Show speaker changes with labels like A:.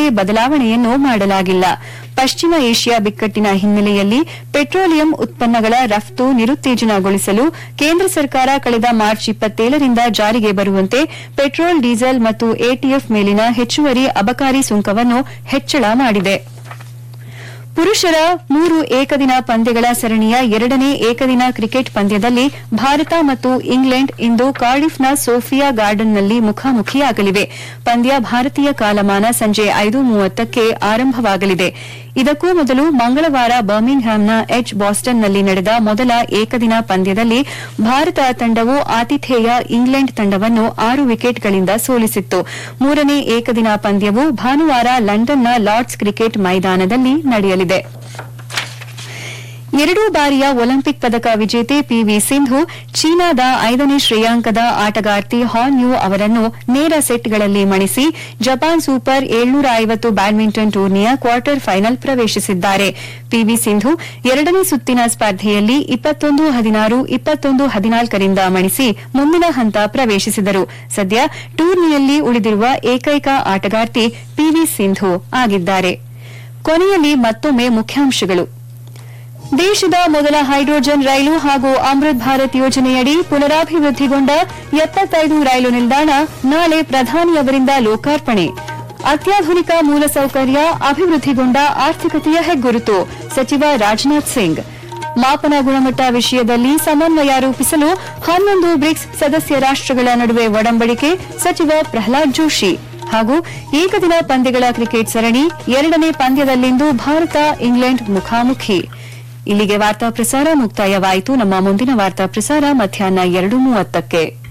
A: ಬದಲಾವಣೆಯನ್ನು ಮಾಡಲಾಗಿಲ್ಲ ಪಶ್ಚಿಮ ಏಷ್ಯಾ ಬಿಕ್ಕಟ್ಟಿನ ಹಿನ್ನೆಲೆಯಲ್ಲಿ ಪೆಟ್ರೋಲಿಯಂ ಉತ್ಪನ್ನಗಳ ರಫ್ತು ನಿರುತ್ತೇಜನಗೊಳಿಸಲು ಕೇಂದ್ರ ಸರ್ಕಾರ ಕಳೆದ ಮಾರ್ಚ್ ಇಪ್ಪತ್ತೇಳರಿಂದ ಜಾರಿಗೆ ಬರುವಂತೆ ಪೆಟ್ರೋಲ್ ಡೀಸೆಲ್ ಮತ್ತು ಎಟಿಎಫ್ ಮೇಲಿನ ಹೆಚ್ಚುವರಿ ಅಬಕಾರಿ ಸುಂಕವನ್ನು ಹೆಚ್ಚಳ ಮಾಡಿದೆ ಪುರುಷರ ಮೂರು ಏಕದಿನ ಪಂದ್ಯಗಳ ಸರಣಿಯ ಎರಡನೇ ಏಕದಿನ ಕ್ರಿಕೆಟ್ ಪಂದ್ಯದಲ್ಲಿ ಭಾರತ ಮತ್ತು ಇಂಗ್ಲೆಂಡ್ ಇಂದು ಕಾರ್ಡಿಫ್ನ ಸೋಫಿಯಾ ಗಾರ್ಡನ್ನಲ್ಲಿ ಮುಖಾಮುಖಿಯಾಗಲಿವೆ ಪಂದ್ಯ ಭಾರತೀಯ ಕಾಲಮಾನ ಸಂಜೆ ಐದು ಮೂವತ್ತಕ್ಕೆ ಆರಂಭವಾಗಲಿದೆ ಇದಕ್ಕೂ ಮೊದಲು ಮಂಗಳವಾರ ಬರ್ಮಿಂಗ್ಹ್ಯಾಮ್ನ ಎಚ್ ಬಾಸ್ಟನ್ನಲ್ಲಿ ನಡೆದ ಮೊದಲ ಏಕದಿನ ಪಂದ್ಯದಲ್ಲಿ ಭಾರತ ತಂಡವು ಆತಿಥೇಯ ಇಂಗ್ಲೆಂಡ್ ತಂಡವನ್ನು ಆರು ವಿಕೆಟ್ಗಳಿಂದ ಸೋಲಿಸಿತ್ತು ಮೂರನೇ ಏಕದಿನ ಪಂದ್ಯವು ಭಾನುವಾರ ಲಂಡನ್ನ ಲಾರ್ಡ್ಸ್ ಕ್ರಿಕೆಟ್ ಮೈದಾನದಲ್ಲಿ ನಡೆಯಲಿದೆ ಎರಡೂ ಬಾರಿಯ ಒಲಿಂಪಿಕ್ ಪದಕ ವಿಜೇತೆ ಪಿವಿ ಸಿಂಧು ಚೀನಾದ ಐದನೇ ಶ್ರೇಯಾಂಕದ ಆಟಗಾರ್ತಿ ಹಾನ್ ಯು ಅವರನ್ನು ನೇರ ಸೆಟ್ಗಳಲ್ಲಿ ಮಣಿಸಿ ಜಪಾನ್ ಸೂಪರ್ ಏಳ್ನೂರ ಐವತ್ತು ಬ್ಯಾಡ್ಮಿಂಟನ್ ಟೂರ್ನಿಯ ಕ್ವಾರ್ಟರ್ ಫೈನಲ್ ಪ್ರವೇಶಿಸಿದ್ದಾರೆ ಪಿವಿ ಸಿಂಧು ಎರಡನೇ ಸುತ್ತಿನ ಸ್ಪರ್ಧೆಯಲ್ಲಿ ಇಪ್ಪತ್ತೊಂದು ಹದಿನಾರು ಇಪ್ಪತ್ತೊಂದು ಹದಿನಾಲ್ಕರಿಂದ ಮಣಿಸಿ ಮುಂದಿನ ಹಂತ ಪ್ರವೇಶಿಸಿದರು ಸದ್ಯ ಟೂರ್ನಿಯಲ್ಲಿ ಉಳಿದಿರುವ ಏಕೈಕ ಆಟಗಾರ್ತಿ ಪಿವಿ ಸಿಂಧು ಆಗಿದ್ದಾರೆ ಕೊನೆಯಲ್ಲಿ ಮತ್ತೊಮ್ಮೆ ಮುಖ್ಯಾಂಶಗಳು ದೇಶದ ಮೊದಲ ಹೈಡ್ರೋಜನ್ ರೈಲು ಹಾಗೂ ಅಮೃತ್ ಭಾರತ್ ಯೋಜನೆಯಡಿ ಪುನರಾಭಿವೃದ್ಧಿಗೊಂಡ ಎಪ್ಪತ್ತೈದು ರೈಲು ನಿಲ್ದಾಣ ನಾಳೆ ಪ್ರಧಾನಿಯವರಿಂದ ಲೋಕಾರ್ಪಣೆ ಅತ್ಯಾಧುನಿಕ ಮೂಲಸೌಕರ್ಯ ಅಭಿವೃದ್ಧಿಗೊಂಡ ಆರ್ಥಿಕತೆಯ ಹೆಗ್ಗುರುತು ಸಚಿವ ರಾಜನಾಥ್ ಸಿಂಗ್ ಮಾಪನ ಗುಣಮಟ್ಟ ವಿಷಯದಲ್ಲಿ ಸಮನ್ವಯ ರೂಪಿಸಲು ಹನ್ನೊಂದು ಬ್ರಿಕ್ಸ್ ಸದಸ್ಯ ರಾಷ್ಟಗಳ ನಡುವೆ ಒಡಂಬಡಿಕೆ ಸಚಿವ ಪ್ರಹ್ಲಾದ್ ಜೋಶಿ ಹಾಗೂ ಏಕದಿನ ಪಂದ್ಯಗಳ ಕ್ರಿಕೆಟ್ ಸರಣಿ ಎರಡನೇ ಪಂದ್ಯದಲ್ಲಿಂದು ಭಾರತ ಇಂಗ್ಲೆಂಡ್ ಮುಖಾಮುಖಿ ಇಲ್ಲಿಗೆ ವಾರ್ತಾ ಪ್ರಸಾರ ಮುಕ್ತಾಯವಾಯಿತು ನಮ್ಮ ಮುಂದಿನ ವಾರ್ತಾ ಪ್ರಸಾರ ಮಧ್ಯಾಹ್ನ ಎರಡು ಮೂವತ್ತಕ್ಕೆ